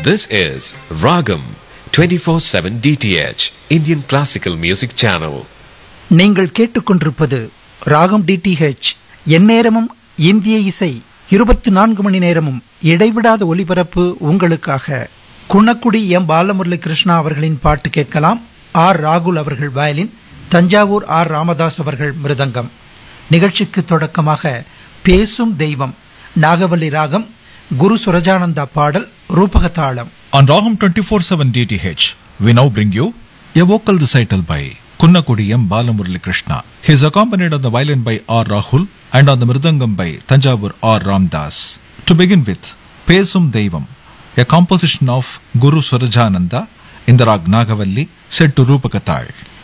This is Ragam 24/7 DTH Indian Classical Music Channel. நீங்கள் கேட்டுக்கொண்டிருப்பது ராகம் டிடிஹெச் எந்நேரமும் இந்திய இசை இருபத்தி நான்கு மணி நேரமும் இடைவிடாத ஒலிபரப்பு உங்களுக்காக குணக்குடி எம் பாலமுரளி கிருஷ்ணா அவர்களின் பாட்டு கேட்கலாம் ஆர் ராகுல் அவர்கள் வயலின் தஞ்சாவூர் ஆர் ராமதாஸ் அவர்கள் மிருதங்கம் நிகழ்ச்சிக்கு தொடக்கமாக பேசும் தெய்வம் நாகவல்லி ராகம் குரு சுரஜானந்தா பாடல் ரூபகதாளம் On Raham 24-7 DTH, we now bring you a vocal recital by Kunnakudiyam Balamurali Krishna. He is accompanied on the violin by R. Rahul and on the mridangam by Tanjavur R. Ramdas. To begin with, Pesum Devam, a composition of Guru Surajananda in the Rag Nagavalli set to Rupakatal.